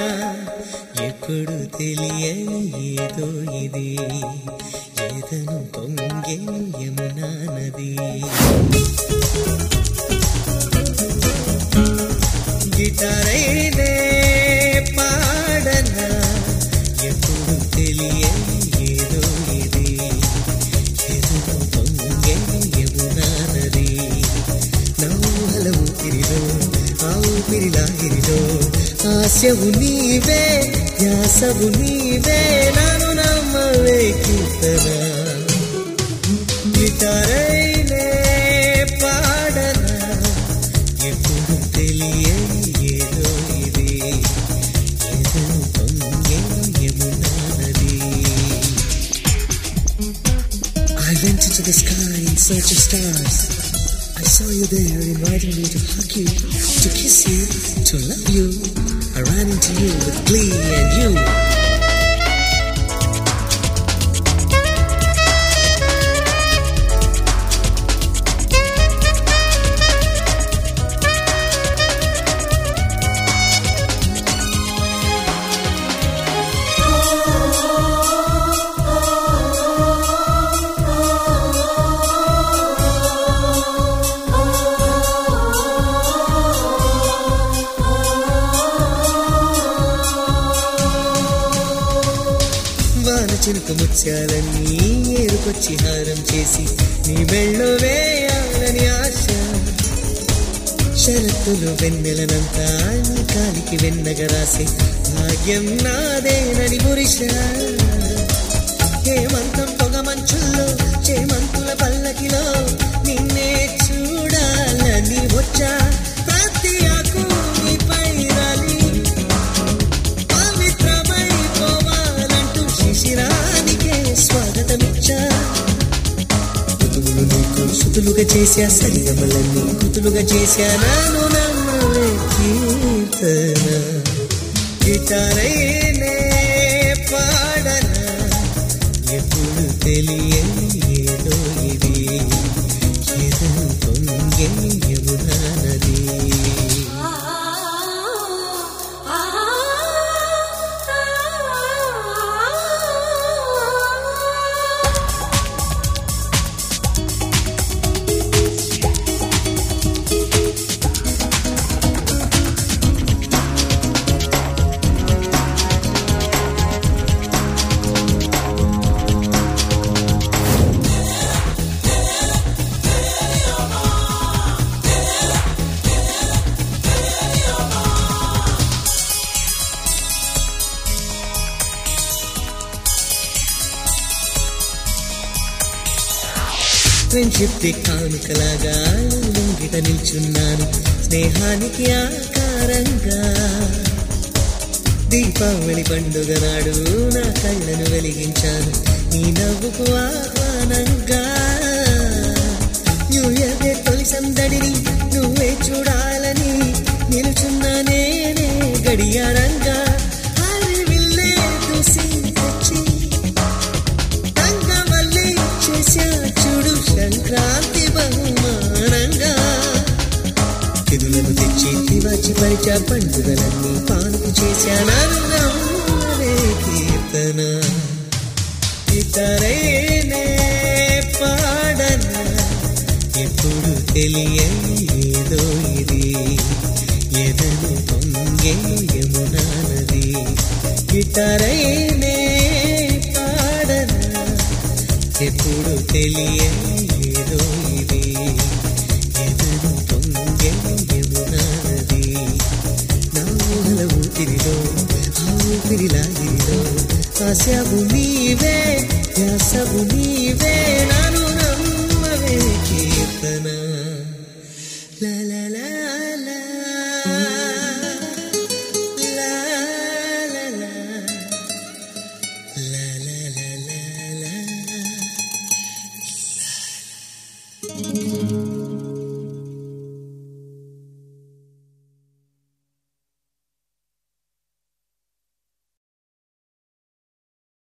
ఎప్పుడు తెలియని ఏదో ఇది ఏదను పొంగే యమునా నది గిటారైనే పాడనా ఎప్పుడు తెలియని ఏదో ఇది ఎదురు పొంగే యమునా నది నవ్వుల ఊపిరిలో ఆ ఊపిరి లాగిరిలో ఆశవు నీవే ధ్యాసవు నీవే నాను నమ్మవే కీర్తన గిటారైనే పాడనా ఎప్పుడు తెలియని ఏదో ఇది ఎదురు పొంగే యమునా నది I went into the sky in search of stars. I saw you there inviting me to hug you, to kiss you, to love you. I ran into you with glee and you. వాన చినుకు ముత్యాలన్నీ ఏరుకొచ్చి హారం చేసి నీ మెళ్ళో వేయాలని ఆశ షరతులు వెన్నెలనంతా నీ కాలికి వెన్నగా రాసే భాగ్యం నాదేనని మురిష హేమంతం పొగ మంచుల్లో చేమంతుల పల్లకిలో నిన్నే చూడాలని వచ్చా ప్రతి ఆకు నీపై రాలి పవిత్రమైపోవాలంటూ శిశిరానికే స్వాగతమిచ్చా కుతులు నీకు సుతులుగా చేశా సరిగమలన్నీ కుతులుగా చేశా నాను నమ్మవే కీర్తన గిటారైనే పాడనా ఎప్పుడు తెలియని ఏదో ఇది ఎదురు పొంగే యమునా నది ఫ్రెండ్షిప్ డే కానుకలాగా ముంగిట నిల్చున్నాను స్నేహానికి ఆకారంగా దీపావళి పండుగ నాడు నా కళ్ళను వెలిగించాను నీ నవ్వుకు ఆహ్వానంగా న్యూ ఇయర్ డే తొలి సందడిని నువ్వే చూడాలని నిలుచున్న నేనే గడియారంగా హరివిల్లే చూసి తెచ్చి రంగవల్లి చేశా చూడు సంక్రాంతి బహుమానంగా తిరులను తెచ్చి తివాచి పరిచా పండుగలన్నీ పానుకు చేశాను కీర్తన ఇతరైనే పాడన ఎప్పుడు తెలియని ఏదో ఇది ఎదను పొంగే యమునా నది ఇతరైనే పాడన ఎప్పుడు తెలియని ఏదో ఇది ఎదురు పొంగే యమునా నది నా ఊహల ఊపిరిలో ఆ ఊపిరి లాగిరిలో ఆశవు నీవే ధ్యాసవు నీవే నాను నమ్మవే కీర్తన లా లా